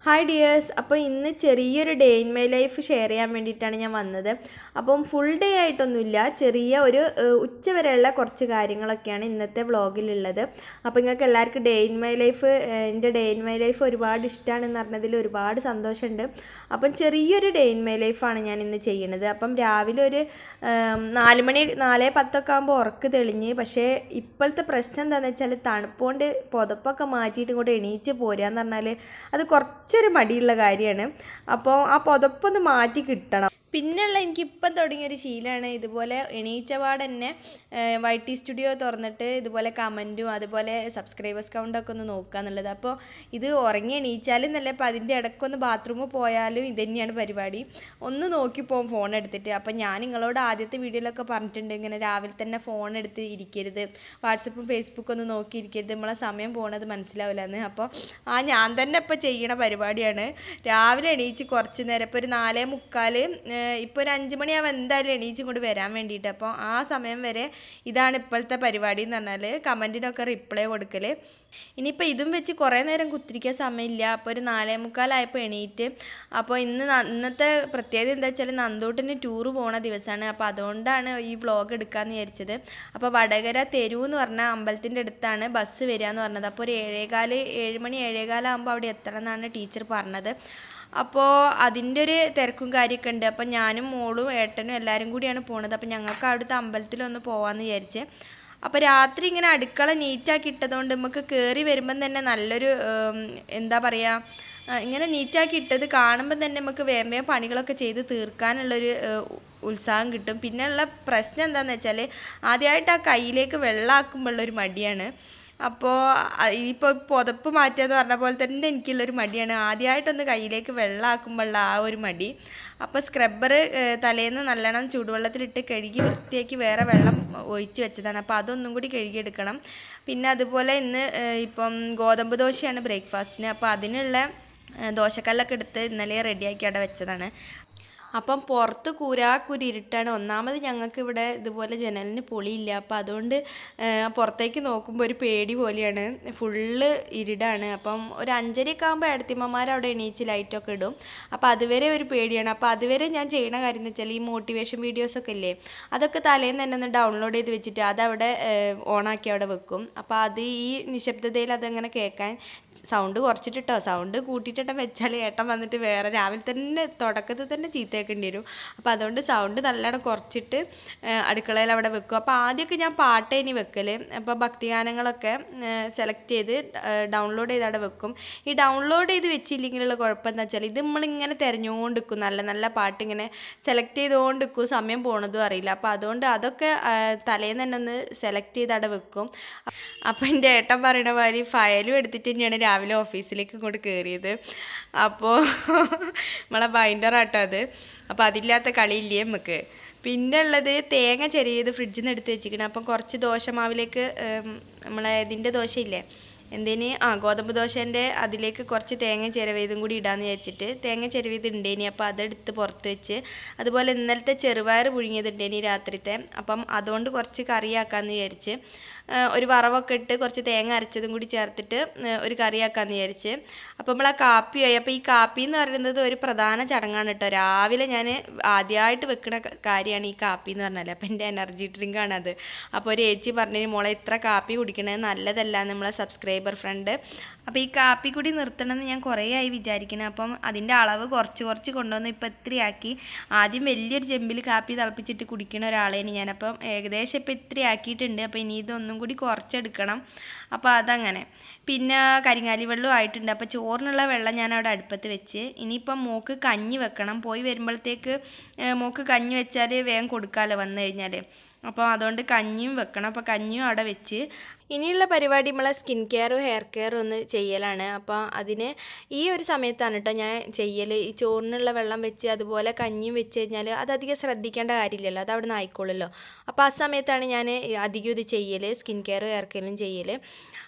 hi dears അപ്പോൾ ഇന്ന് ചെറിയൊരു day in my life share ചെയ്യാൻ വേണ്ടിയിട്ടാണ് ഞാൻ വന്നത് അപ്പം ഫുൾ ഡേ ആയിട്ടൊന്നുമില്ല ചെറിയ ഒരു ഏഹ്, ഉച്ച വരെയുള്ള കുറച്ച് കാര്യങ്ങളൊക്കെയാണ് ഇന്നത്തെ വ്ളോഗിലുള്ളത് അപ്പോൾ നിങ്ങൾക്ക് എല്ലാവർക്കും ഡേ ഇൻ മൈ ലൈഫ് എൻ്റെ ഡേ ഇൻ മൈ ലൈഫ് ഒരുപാട് ഇഷ്ടമാണെന്ന് പറഞ്ഞതിൽ ഒരുപാട് സന്തോഷമുണ്ട് അപ്പം ചെറിയൊരു ഡേ ഇൻ മൈ ലൈഫാണ് ഞാൻ ഇന്ന് ചെയ്യുന്നത് അപ്പം രാവിലെ ഒരു ഏം, നാല് മണി നാല് പത്തൊക്കെ ആകുമ്പോൾ ഉറക്ക് തെളിഞ്ഞ് പക്ഷേ ഇപ്പോഴത്തെ പ്രശ്നം എന്താണെന്ന് വെച്ചാൽ തണുപ്പുകൊണ്ട് പുതപ്പൊക്കെ മാറ്റിയിട്ട് ഇങ്ങോട്ട് എണീച്ച് പോരാന്ന് പറഞ്ഞാൽ അത് കുറച്ചൊരു മടിയുള്ള കാര്യമാണ് അപ്പോൾ ആ പുതപ്പൊന്ന് മാറ്റി കിട്ടണം പിന്നെയുള്ള എനിക്ക് ഇപ്പം തുടങ്ങിയൊരു ശീലമാണ് ഇതുപോലെ എണീച്ചപാട് തന്നെ വൈ ടി സ്റ്റുഡിയോ തുറന്നിട്ട് ഇതുപോലെ കമൻറ്റും അതുപോലെ സബ്സ്ക്രൈബേഴ്സ് കൗണ്ടൊക്കെ ഒന്ന് നോക്കുക എന്നുള്ളത് അപ്പോൾ ഇത് ഉറങ്ങി എണീച്ചാലും നല്ല അപ്പോൾ അതിൻ്റെ ഇടയ്ക്കൊന്ന് ബാത്റൂമിൽ പോയാലും ഇത് തന്നെയാണ് പരിപാടി ഒന്ന് നോക്കിപ്പോവും ഫോൺ എടുത്തിട്ട് അപ്പം ഞാൻ നിങ്ങളോട് ആദ്യത്തെ വീഡിയോയിലൊക്കെ പറഞ്ഞിട്ടുണ്ട് ഇങ്ങനെ രാവിലെ തന്നെ ഫോൺ എടുത്ത് ഇരിക്കരുത് വാട്സപ്പും ഫേസ്ബുക്കും ഒന്നും നോക്കിയിരിക്കരുത് നമ്മളെ സമയം പോണത് മനസ്സിലാവില്ല എന്ന് അപ്പോൾ ആ ഞാൻ തന്നെ ഇപ്പോൾ ചെയ്യണ പരിപാടിയാണ് രാവിലെ എണീച്ച് കുറച്ച് നേരം ഇപ്പോൾ ഒരു നാലേ മുക്കാൽ ഇപ്പോൾ ഒരു അഞ്ച് മണിയാകുമ്പോൾ എന്തായാലും എണീച്ചും കൊണ്ട് വരാൻ വേണ്ടിയിട്ട് അപ്പോൾ ആ സമയം വരെ ഇതാണ് ഇപ്പോഴത്തെ പരിപാടി എന്ന് പറഞ്ഞാൽ കമൻറ്റിനൊക്കെ റിപ്ലൈ കൊടുക്കൽ ഇനിയിപ്പോൾ ഇതും വെച്ച് കുറേ നേരം കുത്തിരിക്കാൻ സമയമില്ല അപ്പോൾ ഒരു നാലേ മുക്കാലായപ്പോൾ എണീറ്റ് അപ്പോൾ ഇന്ന് ന- ഇന്നത്തെ പ്രത്യേകത എന്താ വെച്ചാൽ നന്ദൂട്ടിന് ടൂറ് പോണ ദിവസമാണ് അപ്പോൾ അതുകൊണ്ടാണ് ഈ വ്ളോഗ് എടുക്കാമെന്ന് വിചാരിച്ചത് അപ്പോൾ വടകര തെരു എന്ന് പറഞ്ഞ അമ്പലത്തിൻ്റെ അടുത്താണ് ബസ് വരിക എന്ന് പറഞ്ഞത് അപ്പോൾ ഒരു ഏഴേകാല് ഏഴ് മണി ഏഴേകാലാകുമ്പോൾ അവിടെ എത്തണം എന്നാണ് ടീച്ചർ പറഞ്ഞത് അപ്പോൾ അതിൻ്റെ ഒരു തിരക്കും കാര്യമൊക്കെ ഉണ്ട് അപ്പം ഞാനും മോളും ഏട്ടനും എല്ലാവരും കൂടിയാണ് പോണത് അപ്പം ഞങ്ങൾക്ക് അവിടുത്തെ അമ്പലത്തിലൊന്ന് പോകാമെന്ന് വിചാരിച്ച് അപ്പോൾ രാത്രി ഇങ്ങനെ അടുക്കള നീറ്റാക്കി ഇട്ടതുകൊണ്ട് നമുക്ക് കയറി വരുമ്പം തന്നെ നല്ലൊരു ഉം, എന്താ പറയുക ആ, ഇങ്ങനെ നീറ്റാക്കി ഇട്ടത് കാണുമ്പോൾ തന്നെ നമുക്ക് വേഗം വേഗം പണികളൊക്കെ ചെയ്ത് തീർക്കാനുള്ളൊരു ഏഹ്, ഉ- ഉത്സാഹം കിട്ടും പിന്നെയുള്ള പ്രശ്നം എന്താണെന്ന് വെച്ചാൽ ആദ്യമായിട്ട് ആ കയ്യിലേക്ക് വെള്ളമാക്കുമ്പോഴുള്ളൊരു മടിയാണ് അപ്പോൾ ഇപ്പോൾ പുതപ്പ് മാറ്റുക എന്ന് പറഞ്ഞ പോലെ തന്നെ എനിക്കുള്ളൊരു മടിയാണ് ആദ്യമായിട്ടൊന്ന് കയ്യിലേക്ക് വെള്ളമാക്കുമ്പോഴുള്ള ആ ഒരു മടി അപ്പോൾ സ്ക്രബ്ബർ തലേന്ന് നല്ലോണം ചൂടുവെള്ളത്തിലിട്ട് കഴുകി വൃത്തിയാക്കി വേറെ വെള്ളം ഒഴിച്ച് വെച്ചതാണ് അപ്പോൾ അതൊന്നും കൂടി കഴുകിയെടുക്കണം പിന്നെ അതുപോലെ ഇന്ന് ഏഹ്, ഇപ്പം ഗോതമ്പ് ദോശയാണ് ബ്രേക്ക്ഫാസ്റ്റിന് അപ്പോൾ അതിനുള്ള ഏഹ്, ദോശക്കല്ലൊക്കെ എടുത്ത് ഇന്നലെ റെഡിയാക്കി അവിടെ വെച്ചതാണ് അപ്പം പുറത്ത് കൂരാക്കുരി ഇരുട്ടാണ് ഒന്നാമത് ഞങ്ങൾക്ക് ഇവിടെ ഇതുപോലെ ജനലിന് പൊളിയില്ല അപ്പം അതുകൊണ്ട് ആ, പുറത്തേക്ക് നോക്കുമ്പോൾ ഒരു പേടി പോലെയാണ് ഫുള്ള് ഇരുടാണ് അപ്പം ഒരു അഞ്ചരയൊക്കെ ആകുമ്പോൾ ഏടത്തിമ്മമാർ അവിടെ എണീച്ച് ലൈറ്റൊക്കെ ഇടും അപ്പോൾ അതുവരെ ഒരു പേടിയാണ് അപ്പോൾ അതുവരെ ഞാൻ ചെയ്യണ കാര്യം എന്ന് വെച്ചാൽ ഈ മോട്ടിവേഷൻ വീഡിയോസൊക്കെ ഇല്ലേ അതൊക്കെ തലേന്ന് തന്നെ ഒന്ന് ഡൗൺലോഡ് ചെയ്ത് വെച്ചിട്ട് അതവിടെ ഓണാക്കി അവിടെ വെക്കും അപ്പോൾ അത് ഈ നിശബ്ദതയിൽ അതങ്ങനെ കേൾക്കാൻ സൗണ്ട് കുറച്ചിട്ടിട്ടോ സൗണ്ട് കൂട്ടിയിട്ടോ വെച്ചാൽ ഏട്ടൻ വന്നിട്ട് വേറെ രാവിലെ തന്നെ തുടക്കത്തിൽ തന്നെ ചീത്തയാക്കേണ്ടി വരും അപ്പോൾ അതുകൊണ്ട് സൗണ്ട് നല്ലോണം കുറച്ചിട്ട് ആ, അടുക്കളയിൽ അവിടെ വെക്കും അപ്പോൾ ആദ്യമൊക്കെ ഞാൻ പാട്ടേനി വെക്കൽ അപ്പോൾ ഭക്തിഗാനങ്ങളൊക്കെ സെലക്ട് ചെയ്ത് ഡൗൺലോഡ് ചെയ്ത് അവിടെ വെക്കും ഈ ഡൗൺലോഡ് ചെയ്ത് വെച്ചില്ലെങ്കിലുള്ള കുഴപ്പം എന്താ വെച്ചാൽ ഇത് നമ്മളിങ്ങനെ തിരഞ്ഞുകൊണ്ട് നിൽക്കും നല്ല നല്ല പാട്ട് ഇങ്ങനെ സെലക്ട് ചെയ്തുകൊണ്ട് നിൽക്കും സമയം പോണതും അറിയില്ല അപ്പോൾ അതുകൊണ്ട് അതൊക്കെ ആ, തലേന്ന് തന്നെ ഒന്ന് സെലക്ട് ചെയ്ത് അവിടെ വെക്കും അപ്പോൾ എൻ്റെ ഏട്ടൻ പറയണ മാതിരി ഫയലും എടുത്തിട്ട് തന്നെയാണ് രാവിലെ ഓഫീസിലേക്ക് ഇങ്ങോട്ട് കയറിയത് അപ്പോൾ നമ്മളെ ബൈൻഡറാട്ടോ അത് അപ്പോൾ അതില്ലാത്ത കളിയില്ലേ നമുക്ക് പിന്നെ ഉള്ളത് തേങ്ങ ചെറിയത് ഫ്രിഡ്ജിൽ നിന്ന് എടുത്ത് വെച്ചിരിക്കണം അപ്പം കുറച്ച് ദോശമാവിലേക്ക് ഉം, നമ്മളെ ഇതിൻ്റെ ദോശയില്ലേ എന്തേന് ആ ഗോതമ്പ് ദോശേൻ്റെ അതിലേക്ക് കുറച്ച് തേങ്ങ ചിരവിയതും കൂടി ഇടാന്ന് വിചാരിച്ചിട്ട് തേങ്ങ ചിരവിയത് ഉണ്ടേനി അപ്പോൾ അതെടുത്ത് പുറത്ത് വെച്ച് അതുപോലെ ഇന്നലത്തെ ചെറുപയർ പുഴുങ്ങിയത് ഉണ്ടേനി രാത്രിത്തെ അപ്പം അതുകൊണ്ട് കുറച്ച് കറിയാക്കാമെന്ന് വിചാരിച്ച് ആ, ഒരു വറവൊക്കെ ഇട്ട് കുറച്ച് തേങ്ങ അരച്ചതും കൂടി ചേർത്തിട്ട് ആ, ഒരു കറിയാക്കാമെന്ന് വിചാരിച്ച് അപ്പോൾ നമ്മൾ ആ കാപ്പിയായി അപ്പോൾ ഈ കാപ്പി എന്ന് പറയുന്നത് ഒരു പ്രധാന ചടങ്ങാണ് കേട്ടോ രാവിലെ ഞാൻ ആദ്യമായിട്ട് വെക്കുന്ന കാര്യമാണ് ഈ കാപ്പി എന്ന് പറഞ്ഞാൽ അപ്പോൾ എൻ്റെ എനർജി ഡ്രിങ്കാണ് അത് അപ്പോൾ ഒരു ഏച്ചി പറഞ്ഞു മോളെ ഇത്ര കാപ്പി കുടിക്കണത് നല്ലതല്ല നമ്മളെ സബ്സ്ക്രൈബർ ഫ്രണ്ട് അപ്പോൾ ഈ കാപ്പി കൂടി നിർത്തണമെന്ന് ഞാൻ കുറേ ആയി വിചാരിക്കണം അപ്പം അതിൻ്റെ അളവ് കുറച്ച് കുറച്ച് കൊണ്ടുവന്ന് ഇപ്പോൾ ഇത്രയാക്കി ആദ്യം വലിയൊരു ചെമ്പിൽ കാപ്പി തിളപ്പിച്ചിട്ട് കുടിക്കുന്ന ഒരാളേന് ഞാൻ അപ്പം ഏകദേശം ഇപ്പോൾ ഇത്ര ആക്കിയിട്ടുണ്ട് അപ്പോൾ ഇനി ഇതൊന്നും കൂടി കുറച്ചെടുക്കണം അപ്പോൾ അതങ്ങനെ പിന്നെ കരിങ്ങാലി വെള്ളം ആയിട്ടുണ്ട് അപ്പോൾ ചോറിനുള്ള വെള്ളം ഞാൻ അവിടെ അടുപ്പത്ത് വെച്ച് ഇനിയിപ്പം മോക്ക് കഞ്ഞി വെക്കണം പോയി വരുമ്പോഴത്തേക്ക് ഏഹ്, മോക്ക് കഞ്ഞി വെച്ചാൽ വേഗം കൊടുക്കാമല്ലോ വന്നു കഴിഞ്ഞാൽ അപ്പോൾ അതുകൊണ്ട് കഞ്ഞിയും വെക്കണം അപ്പോൾ കഞ്ഞിയും അവിടെ വെച്ച് ഇനിയുള്ള പരിപാടി നമ്മളെ സ്കിൻ കെയറും ഹെയർ കെയറും ഒന്ന് ചെയ്യലാണ് അപ്പോൾ അതിന് ഈ ഒരു സമയത്താണ് കേട്ടോ ഞാൻ ചെയ്യൽ ഈ ചോറിനുള്ള വെള്ളം വെച്ച് അതുപോലെ കഞ്ഞിയും വെച്ച് കഴിഞ്ഞാൽ അത് അധികം ശ്രദ്ധിക്കേണ്ട കാര്യമില്ലല്ലോ അത് അവിടെ നിന്ന് ആയിക്കോളുമല്ലോ അപ്പോൾ ആ സമയത്താണ് ഞാൻ അധികം ഇത് ചെയ്യൽ സ്കിൻ കെയറും ഹെയർ കെയറും ചെയ്യൽ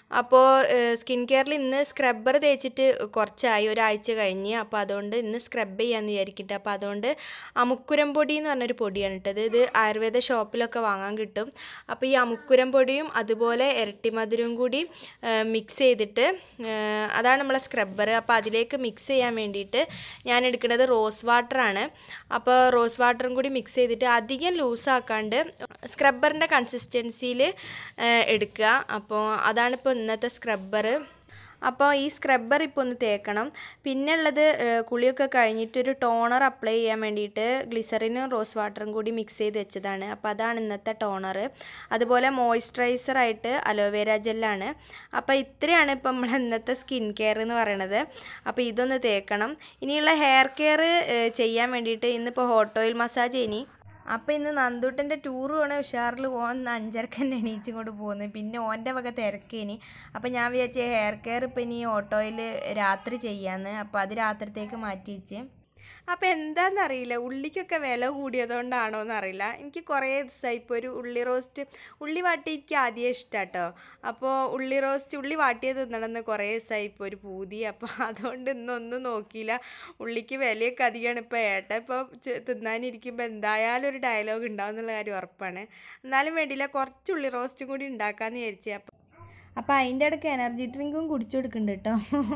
അപ്പോൾ സ്കിൻ കെയറിൽ ഇന്ന് സ്ക്രബ്ബർ തേച്ചിട്ട് കുറച്ചായി ഒരാഴ്ച കഴിഞ്ഞ് അപ്പോൾ അതുകൊണ്ട് ഇന്ന് സ്ക്രബ് ചെയ്യാമെന്ന് വിചാരിക്കട്ടെ അപ്പോൾ അതുകൊണ്ട് അമുക്കുരം പൊടി എന്ന് പറഞ്ഞൊരു പൊടിയാണ് ഇട്ടത് ഇത് ആയുർവേദ ഷോപ്പിലൊക്കെ വാങ്ങാൻ കിട്ടും അപ്പോൾ ഈ അമുക്കുരം പൊടിയും അതുപോലെ ഇരട്ടി മധുരവും കൂടി മിക്സ് ചെയ്തിട്ട് ആ, അതാണ് നമ്മളെ സ്ക്രബ്ബർ അപ്പോൾ അതിലേക്ക് മിക്സ് ചെയ്യാൻ വേണ്ടിയിട്ട് ഞാൻ എടുക്കുന്നത് റോസ് വാട്ടറാണ് അപ്പോൾ റോസ് വാട്ടറും കൂടി മിക്സ് ചെയ്തിട്ട് അധികം ലൂസാക്കാണ്ട് സ്ക്രബ്ബറിൻ്റെ കൺസിസ്റ്റൻസിയിൽ എടുക്കുക അപ്പോൾ അതാണിപ്പോൾ ഇന്നത്തെ സ്ക്രബ്ബർ അപ്പോൾ ഈ സ്ക്രബ്ബർ ഇപ്പോൾ ഒന്ന് തേക്കണം പിന്നെ ഉള്ളത് ഏഹ്, കുളിയൊക്കെ കഴിഞ്ഞിട്ടൊരു ടോണർ അപ്ലൈ ചെയ്യാൻ വേണ്ടിയിട്ട് ഗ്ലിസറിനും റോസ് വാട്ടറും കൂടി മിക്സ് ചെയ്ത് വെച്ചതാണ് അപ്പോൾ അതാണ് ഇന്നത്തെ ടോണർ അതുപോലെ മോയ്സ്ചറൈസറായിട്ട് അലോവേര ജെല്ലാണ് അപ്പോൾ ഇത്രയാണ് ഇപ്പം നമ്മൾ ഇന്നത്തെ സ്കിൻ കെയർ എന്ന് പറയണത് അപ്പോൾ ഇതൊന്ന് തേക്കണം ഇനിയുള്ള ഹെയർ കെയർ ചെയ്യാൻ വേണ്ടിയിട്ട് ഇന്നിപ്പോൾ ഹോട്ട് ഓയിൽ മസാജ് ഇനി അപ്പോൾ ഇന്ന് നന്ദൂട്ടൻ്റെ ടൂർ പോണ ഉഷാറിൽ ഓൻ അഞ്ചരക്ക് തന്നെ എണീച്ചും കൊണ്ട് പോകുന്നത് പിന്നെ ഓൻ്റെ വക തിരക്കേനി അപ്പോൾ ഞാൻ വിചാരിച്ച ഹെയർ കെയർ ഇപ്പം ഇനി ഓട്ടോയിൽ രാത്രി ചെയ്യാമെന്ന് അപ്പോൾ അത് രാത്രിത്തേക്ക് മാറ്റി വെച്ച് അപ്പോൾ എന്താണെന്നറിയില്ല ഉള്ളിക്കൊക്കെ വില കൂടിയതുകൊണ്ടാണോ എന്നറിയില്ല എനിക്ക് കുറേ ദിവസമായി ഇപ്പോൾ ഒരു ഉള്ളി റോസ്റ്റ് ഉള്ളി വാട്ടി എനിക്ക് ആദ്യം ഇഷ്ടം കേട്ടോ അപ്പോൾ ഉള്ളി റോസ്റ്റ് ഉള്ളി വാട്ടിയത് തിന്നണമെന്ന് കുറേ ദിവസമായി ഇപ്പോൾ ഒരു പൂതി അപ്പോൾ അതുകൊണ്ട് ഇന്നൊന്നും നോക്കിയില്ല ഉള്ളിക്ക് വിലയൊക്കെ അധികമാണ് ഇപ്പോൾ ഏട്ട ഇപ്പോൾ ചെ- തിന്നാനിരിക്കുമ്പോൾ എന്തായാലും ഒരു ഡയലോഗ് ഉണ്ടാവും എന്നുള്ള കാര്യം ഉറപ്പാണ് എന്നാലും വേണ്ടിയില്ല കുറച്ച് ഉള്ളി റോസ്റ്റും കൂടി ഉണ്ടാക്കാമെന്ന് വിചാരിച്ചു അപ്പോൾ അപ്പോൾ അതിൻ്റെ ഇടയ്ക്ക് എനർജി ഡ്രിങ്കും കുടിച്ചു കൊടുക്കുന്നുണ്ട് കേട്ടോ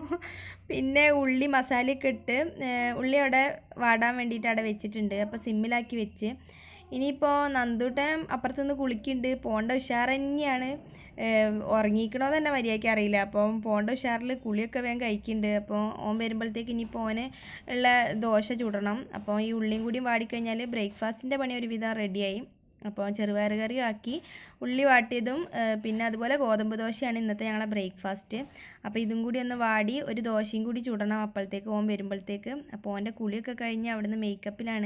പിന്നെ ഉള്ളി മസാലയൊക്കെ ഇട്ട് ഏഹ്, ഉള്ളി അവിടെ വാടാൻ വേണ്ടിയിട്ട് അവിടെ വെച്ചിട്ടുണ്ട് അപ്പോൾ സിമ്മിലാക്കി വെച്ച് ഇനിയിപ്പോൾ നന്ദൂട്ടൻ അപ്പുറത്തുനിന്ന് കുളിക്കുന്നുണ്ട് പോണ്ട ഉഷാർ തന്നെയാണ് ഏഹ്, ഉറങ്ങിക്കണോ തന്നെ മര്യാദയ്ക്ക് അറിയില്ല അപ്പം പോണ്ട ഉഷാറിൽ കുളിയൊക്കെ വേഗം കഴിക്കുന്നുണ്ട് അപ്പോൾ ഓൻ വരുമ്പോഴത്തേക്ക് ഇനിയിപ്പോൾ ഓന് ഉള്ള ദോശ ചുടണം അപ്പോൾ ഈ ഉള്ളിയും കൂടിയും വാടിക്കഴിഞ്ഞാൽ ബ്രേക്ക്ഫാസ്റ്റിൻ്റെ പണി ഒരുവിധം റെഡിയായി അപ്പോൾ ചെറുപയർ കറി ആക്കി ഉള്ളി വാട്ടിയതും ഏഹ്, പിന്നെ അതുപോലെ ഗോതമ്പ് ദോശയാണ് ഇന്നത്തെ ഞങ്ങളെ ബ്രേക്ക്ഫാസ്റ്റ് അപ്പോൾ ഇതും കൂടി ഒന്ന് വാടി ഒരു ദോശയും കൂടി ചുടണം അപ്പോഴത്തേക്ക് ഓൻ വരുമ്പോഴത്തേക്ക് അപ്പോൾ ഓൻ്റെ കുളിയൊക്കെ കഴിഞ്ഞ് അവിടുന്ന് മേക്കപ്പിലാണ്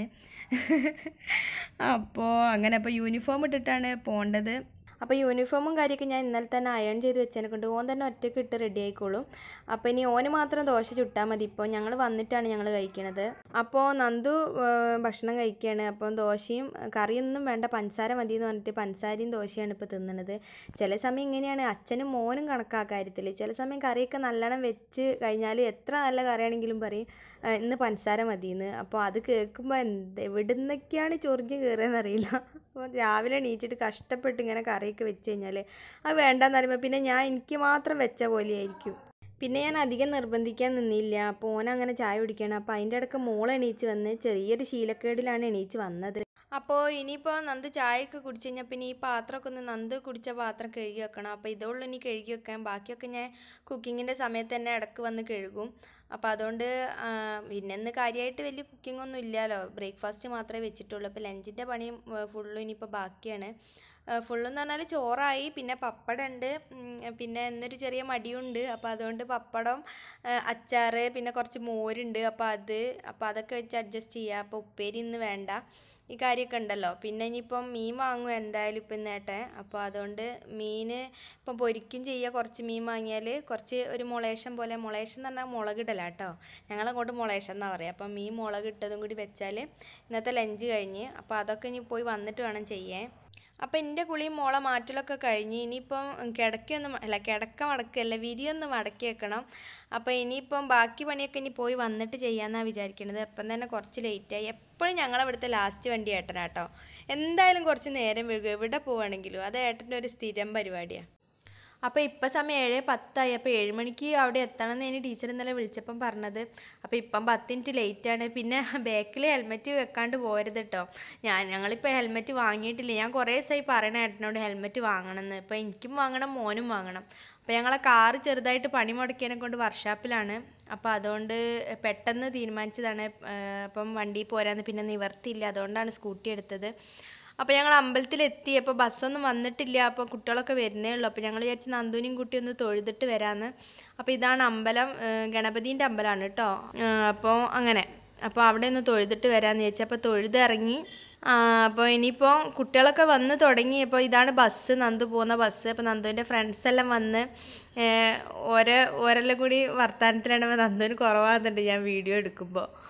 അപ്പോൾ അങ്ങനെ അപ്പോൾ യൂണിഫോം ഇട്ടിട്ടാണ് പോണ്ടത് അപ്പോൾ യൂണിഫോമും കാര്യമൊക്കെ ഞാൻ ഇന്നലെ തന്നെ അയൺ ചെയ്ത് വെച്ചതിനെ കൊണ്ട് ഓൻ തന്നെ ഒറ്റയ്ക്ക് ഇട്ട് റെഡി ആയിക്കോളും അപ്പോൾ ഇനി ഓന് മാത്രം ദോശ ചുട്ടാൽ മതി ഇപ്പോൾ ഞങ്ങൾ വന്നിട്ടാണ് ഞങ്ങൾ കഴിക്കണത് അപ്പോൾ നന്ദു ഏഹ്, ഭക്ഷണം കഴിക്കുകയാണ് അപ്പം ദോശയും കറിയൊന്നും വേണ്ട പഞ്ചസാര മതി എന്ന് പറഞ്ഞിട്ട് പഞ്ചസാരയും ദോശയാണ് ഇപ്പോൾ തിന്നണത് ചില സമയം ഇങ്ങനെയാണ് അച്ഛനും മോനും കണക്കാ കാര്യത്തിൽ ചില സമയം കറിയൊക്കെ നല്ലോണം വെച്ച് കഴിഞ്ഞാൽ എത്ര നല്ല കറിയാണെങ്കിലും പറയും "ആ, ഇന്ന് പഞ്ചസാര മതിയെന്ന് അപ്പോൾ അത് കേൾക്കുമ്പോൾ എന്ത് എവിടുന്നൊക്കെയാണ് ചൊറിഞ്ഞ് കയറുകയെന്നറിയില്ല അപ്പോൾ രാവിലെ എണീച്ചിട്ട് കഷ്ടപ്പെട്ട് ഇങ്ങനെ കറിയൊക്കെ വെച്ച് കഴിഞ്ഞാൽ അത് വേണ്ടെന്ന് പറയുമ്പോൾ പിന്നെ ഞാൻ എനിക്ക് മാത്രം വെച്ച പോലെയായിരിക്കും പിന്നെ ഞാൻ അധികം നിർബന്ധിക്കാൻ നിന്നില്ല അപ്പോൾ ഓൻ അങ്ങനെ ചായ കുടിക്കണം അപ്പോൾ അതിൻ്റെ ഇടയ്ക്ക് മോൾ എണീച്ച് വന്ന് ചെറിയൊരു ശീലക്കേടിലാണ് എണീച്ച് വന്നത് അപ്പോൾ ഇനിയിപ്പോൾ നന്ദ് ചായയൊക്കെ കുടിച്ച് കഴിഞ്ഞാൽ പിന്നെ ഈ പാത്രമൊക്കെ ഒന്ന് നന്ദ് കുടിച്ച പാത്രം കഴുകി വെക്കണം അപ്പോൾ ഇതുള്ളൂ ഇനി കഴുകി വെക്കാൻ ബാക്കിയൊക്കെ ഞാൻ കുക്കിങ്ങിൻ്റെ സമയത്ത് തന്നെ ഇടയ്ക്ക് വന്ന് കഴുകും അപ്പോൾ അതുകൊണ്ട് ആ, പിന്നെ ഇന്ന് കാര്യമായിട്ട് വലിയ കുക്കിംഗ് ഒന്നും ഇല്ലല്ലോ ബ്രേക്ക്ഫാസ്റ്റ് മാത്രമേ വെച്ചിട്ടുള്ളൂ അപ്പോൾ ലഞ്ചിൻ്റെ പണിയും ഫുള്ളും ഇനിയിപ്പോൾ ബാക്കിയാണ് ഫുള്ളെന്ന് പറഞ്ഞാൽ ചോറായി പിന്നെ പപ്പടം ഉണ്ട് പിന്നെ ഇന്നൊരു ചെറിയ മടിയുണ്ട് അപ്പോൾ അതുകൊണ്ട് പപ്പടം ആ, അച്ചാറ് പിന്നെ കുറച്ച് മോരുണ്ട് അപ്പോൾ അത് അപ്പോൾ അതൊക്കെ വെച്ച് അഡ്ജസ്റ്റ് ചെയ്യുക അപ്പോൾ ഉപ്പേരി ഇന്ന് വേണ്ട ഈ കാര്യമൊക്കെ ഉണ്ടല്ലോ പിന്നെ ഇനിയിപ്പം മീൻ വാങ്ങും എന്തായാലും ഇപ്പം നേട്ടെ അപ്പോൾ അതുകൊണ്ട് മീൻ ഇപ്പം പൊരിക്കും ചെയ്യുക കുറച്ച് മീൻ വാങ്ങിയാൽ കുറച്ച് ഒരു മുളേശം പോലെ മുളേശം എന്ന് പറഞ്ഞാൽ മുളകിടല കേട്ടോ ഞങ്ങളങ്ങോട്ട് മുളേശം എന്നാണ് പറയുക അപ്പം മീൻ മുളകിട്ടതും കൂടി വെച്ചാൽ ഇന്നത്തെ ലഞ്ച് കഴിഞ്ഞ് അപ്പോൾ അതൊക്കെ ഇനി പോയി വന്നിട്ട് വേണം ചെയ്യാൻ അപ്പോൾ എൻ്റെ കുളിയും മോളെ മാറ്റലൊക്കെ കഴിഞ്ഞ് ഇനിയിപ്പം കിടക്കൊന്നും അല്ല കിടക്ക മടക്കല്ല വിരിയൊന്ന് മടക്കി വെക്കണം അപ്പോൾ ഇനിയിപ്പം ബാക്കി പണിയൊക്കെ ഇനി പോയി വന്നിട്ട് ചെയ്യാമെന്നാണ് വിചാരിക്കുന്നത് അപ്പം തന്നെ കുറച്ച് ലേറ്റായി എപ്പോഴും ഞങ്ങളവിടുത്തെ ലാസ്റ്റ് വണ്ടി ഏട്ടനാട്ടോ എന്തായാലും കുറച്ച് നേരം വൈകും എവിടെ പോവുകയാണെങ്കിലും അത് ഏട്ടൻ്റെ ഒരു സ്ഥിരം പരിപാടിയാണ് അപ്പോൾ ഇപ്പം സമയം ഏഴ് പത്തായി അപ്പോൾ ഏഴ് മണിക്ക് അവിടെ എത്തണം എന്ന് ഇനി ടീച്ചർ ഇന്നലെ വിളിച്ചപ്പം പറഞ്ഞത് അപ്പോൾ ഇപ്പം പത്ത് മിനിറ്റ് ലേറ്റാണ് പിന്നെ ബാക്കിൽ ഹെൽമെറ്റ് വെക്കാണ്ട് പോരുത് കേട്ടോ ഞാൻ ഞങ്ങളിപ്പോൾ ഹെൽമെറ്റ് വാങ്ങിയിട്ടില്ല ഞാൻ കുറേ ദിവസമായി പറയണ ഏട്ടനോട് ഹെൽമെറ്റ് വാങ്ങണമെന്ന് ഇപ്പോൾ എനിക്കും വാങ്ങണം മോനും വാങ്ങണം അപ്പോൾ ഞങ്ങളെ കാറ് ചെറുതായിട്ട് പണി മുടക്കിയതിനെ കൊണ്ട് വർക്ക്ഷോപ്പിലാണ് അപ്പോൾ അതുകൊണ്ട് പെട്ടെന്ന് തീരുമാനിച്ചതാണ് ഏഹ് അപ്പം വണ്ടിയിൽ പോരാന്ന് പിന്നെ നിവർത്തിയില്ല അതുകൊണ്ടാണ് സ്കൂട്ടി എടുത്തത് അപ്പോൾ ഞങ്ങൾ അമ്പലത്തിലെത്തി അപ്പോൾ ബസ്സൊന്നും വന്നിട്ടില്ല അപ്പോൾ കുട്ടികളൊക്കെ വരുന്നേ ഉള്ളൂ അപ്പോൾ ഞങ്ങൾ വിചാരിച്ച് നന്ദുവിനെയും കുട്ടി ഒന്ന് തൊഴുതിട്ട് വരാമെന്ന് അപ്പോൾ ഇതാണ് അമ്പലം ഗണപതീൻ്റെ അമ്പലമാണ് കേട്ടോ അപ്പോൾ അങ്ങനെ അപ്പോൾ അവിടെ ഒന്ന് തൊഴുതിട്ട് വരാമെന്ന് വിചാരിച്ചു അപ്പോൾ തൊഴുതിറങ്ങി ആ, അപ്പോൾ ഇനിയിപ്പോൾ കുട്ടികളൊക്കെ വന്ന് തുടങ്ങി അപ്പോൾ ഇതാണ് ബസ് നന്ദു പോകുന്ന ബസ് അപ്പോൾ നന്ദുവിൻ്റെ ഫ്രണ്ട്സ് എല്ലാം വന്ന് ഓരോ ഓരെല്ലാം കൂടി വർത്തമാനത്തിലാണ് നന്ദുവിന് കുറവാകുന്നുണ്ട് ഞാൻ വീഡിയോ എടുക്കുമ്പോൾ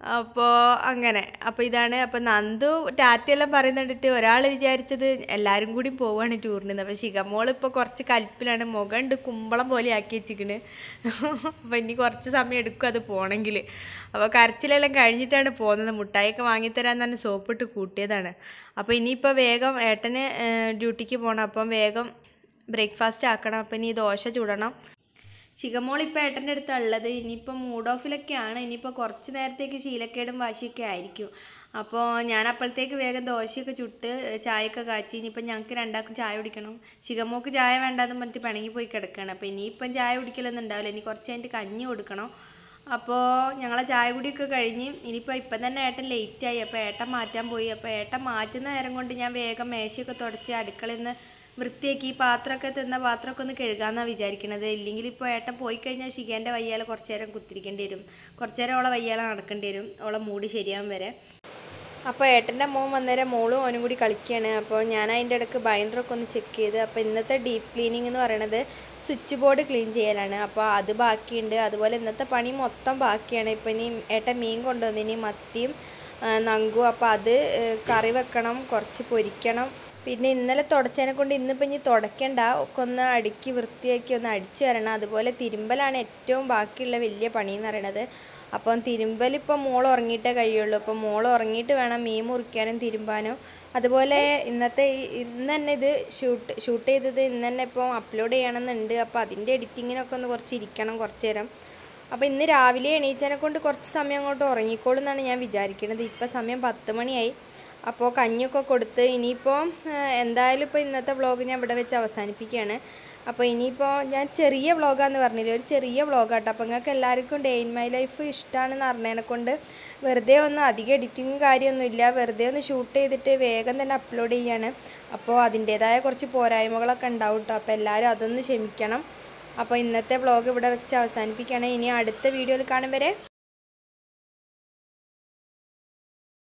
അപ്പോൾ അങ്ങനെ അപ്പോൾ ഇതാണ് അപ്പോൾ നന്ദു ടാറ്റയെല്ലാം പറയുന്നുണ്ടിട്ട് ഒരാൾ വിചാരിച്ചത് എല്ലാവരും കൂടി പോവാണ് ടൂറിന് അപ്പോൾ ശിഖമോൾ ഇപ്പോൾ കുറച്ച് കൽപ്പിലാണ് മുഖമുണ്ട് കുമ്പളം പോലെ ആക്കി വെച്ചിക്കണ് അപ്പോൾ ഇനി കുറച്ച് സമയം എടുക്കും അത് പോകണമെങ്കിൽ അപ്പോൾ കരച്ചിലെല്ലാം കഴിഞ്ഞിട്ടാണ് പോകുന്നത് മുട്ടായിയൊക്കെ വാങ്ങിത്തരാൻ തന്നെ സോപ്പിട്ട് കൂട്ടിയതാണ് അപ്പോൾ ഇനിയിപ്പോൾ വേഗം ഏട്ടന് ഡ്യൂട്ടിക്ക് പോകണം അപ്പം വേഗം ബ്രേക്ക്ഫാസ്റ്റ് ആക്കണം അപ്പം ഇനി ദോശ ചുടണം ശിഖമോൾ ഇപ്പോൾ ഏട്ടൻ്റെ അടുത്താണ് ഉള്ളത് ഇനിയിപ്പോൾ മൂഡ് ഓഫിലൊക്കെയാണ് ഇനിയിപ്പോൾ കുറച്ച് നേരത്തേക്ക് ശീലക്കേടും വാശിയൊക്കെ ആയിരിക്കും അപ്പോൾ ഞാൻ അപ്പോഴത്തേക്ക് വേഗം ദോശയൊക്കെ ചുട്ട് ചായയൊക്കെ കാച്ചി ഇനിയിപ്പോൾ ഞങ്ങൾക്ക് രണ്ടാൾക്കും ചായ കുടിക്കണം ശിഖമോക്ക് ചായ വേണ്ടാന്ന് പറഞ്ഞിട്ട് പിണങ്ങി പോയി കിടക്കുകയാണ് അപ്പോൾ ഇനിയിപ്പം ചായ കുടിക്കലൊന്നും ഉണ്ടാവില്ല ഇനി കുറച്ച് കഴിഞ്ഞിട്ട് കഞ്ഞി കൊടുക്കണം അപ്പോൾ ഞങ്ങളെ ചായ കുടിയൊക്കെ കഴിഞ്ഞ് ഇനിയിപ്പോൾ ഇപ്പം തന്നെ ഏട്ടൻ ലേറ്റായി അപ്പോൾ ഏട്ടൻ മാറ്റാൻ പോയി അപ്പോൾ ഏട്ടൻ മാറ്റുന്ന നേരം കൊണ്ട് ഞാൻ വേഗം മേശയൊക്കെ തുടച്ച് അടുക്കളയിൽ നിന്ന് വൃത്തിയാക്കി ഈ പാത്രമൊക്കെ തിന്ന പാത്രമൊക്കെ ഒന്ന് കഴുകാമെന്നാണ് വിചാരിക്കണത് ഇല്ലെങ്കിൽ ഇപ്പോൾ ഏട്ടൻ പോയി കഴിഞ്ഞാൽ ശിഖേൻ്റെ വയ്യാലെ കുറച്ച് നേരം കുത്തിരിക്കേണ്ടി വരും കുറച്ച് നേരം ഓളെ വയ്യാലെ നടക്കേണ്ടി വരും ഓളെ മൂടി ശരിയാവാൻ വരെ അപ്പോൾ ഏട്ടൻ്റെ മോൻ വന്നേരം മോളും ഓനും കൂടി കളിക്കുകയാണ് അപ്പോൾ ഞാൻ അതിൻ്റെ ഇടയ്ക്ക് ബൈൻഡറൊക്കെ ഒന്ന് ചെക്ക് ചെയ്ത് അപ്പോൾ ഇന്നത്തെ ഡീപ്പ് ക്ലീനിങ് എന്ന് പറയുന്നത് സ്വിച്ച് ബോർഡ് ക്ലീൻ ചെയ്യലാണ് അപ്പോൾ അത് ബാക്കിയുണ്ട് അതുപോലെ ഇന്നത്തെ പണി മൊത്തം ബാക്കിയാണ് ഇപ്പോൾ ഇനി ഏട്ടൻ മീൻ കൊണ്ടുവന്നു ഇനി മത്തിയും ആ, നങ്കും അപ്പോൾ അത് ഏ, കറി വെക്കണം കുറച്ച് പൊരിക്കണം പിന്നെ ഇന്നലെ തുടച്ചതിനെ കൊണ്ട് ഇന്നിപ്പോൾ ഇനി തുടയ്ക്കണ്ട ഒക്കെ ഒന്ന് അടുക്കി വൃത്തിയാക്കി ഒന്ന് അടിച്ചു വരണം അതുപോലെ തിരുമ്പലാണ് ഏറ്റവും ബാക്കിയുള്ള വലിയ പണി എന്ന് പറയണത് അപ്പം തിരുമ്പൽ ഇപ്പം മോൾ ഉറങ്ങിയിട്ടേ കഴിയുള്ളൂ അപ്പം മോൾ ഉറങ്ങിയിട്ട് വേണം മീൻ മുറിക്കാനും തിരുമ്പാനും അതുപോലെ ഇന്നത്തെ ഈ- ഇന്ന് തന്നെ ഇത് ഷൂട്ട് ഷൂട്ട് ചെയ്തത് ഇന്ന് തന്നെ ഇപ്പോൾ അപ്ലോഡ് ചെയ്യണമെന്നുണ്ട് അപ്പോൾ അതിൻ്റെ എഡിറ്റിങ്ങിനൊക്കെ ഒന്ന് കുറച്ച് ഇരിക്കണം കുറച്ച് നേരം അപ്പോൾ ഇന്ന് രാവിലെ എണീച്ചതിനെ കൊണ്ട് കുറച്ച് സമയം അങ്ങോട്ട് ഉറങ്ങിക്കോളും എന്നാണ് ഞാൻ വിചാരിക്കുന്നത് ഇപ്പോൾ സമയം പത്ത് മണിയായി അപ്പോൾ കഞ്ഞിയൊക്കെ കൊടുത്ത് ഇനിയിപ്പോൾ എന്തായാലും ഇപ്പോൾ ഇന്നത്തെ വ്ളോഗ് ഞാൻ ഇവിടെ വെച്ച് അവസാനിപ്പിക്കുകയാണ് അപ്പോൾ ഇനിയിപ്പോൾ ഞാൻ ചെറിയ വ്ളോഗാന്ന് പറഞ്ഞില്ലേ ഒരു ചെറിയ വ്ളോഗാട്ടോ അപ്പോൾ നിങ്ങൾക്ക് എല്ലാവർക്കും ഡേ ഇൻ മൈ ലൈഫ് ഇഷ്ടമാണെന്ന് അറിഞ്ഞതിനെ കൊണ്ട് വെറുതെ ഒന്ന് അധികം എഡിറ്റിങ്ങും കാര്യമൊന്നുമില്ല വെറുതെ ഒന്ന് ഷൂട്ട് ചെയ്തിട്ട് വേഗം തന്നെ അപ്ലോഡ് ചെയ്യാണ് അപ്പോൾ അതിൻ്റേതായ കുറച്ച് പോരായ്മകളൊക്കെ ഉണ്ടാവും കേട്ടോ അപ്പോൾ എല്ലാവരും അതൊന്ന് ക്ഷമിക്കണം അപ്പോൾ ഇന്നത്തെ വ്ളോഗ് ഇവിടെ വെച്ച് അവസാനിപ്പിക്കുകയാണ് ഇനി അടുത്ത വീഡിയോയിൽ കാണും വരെ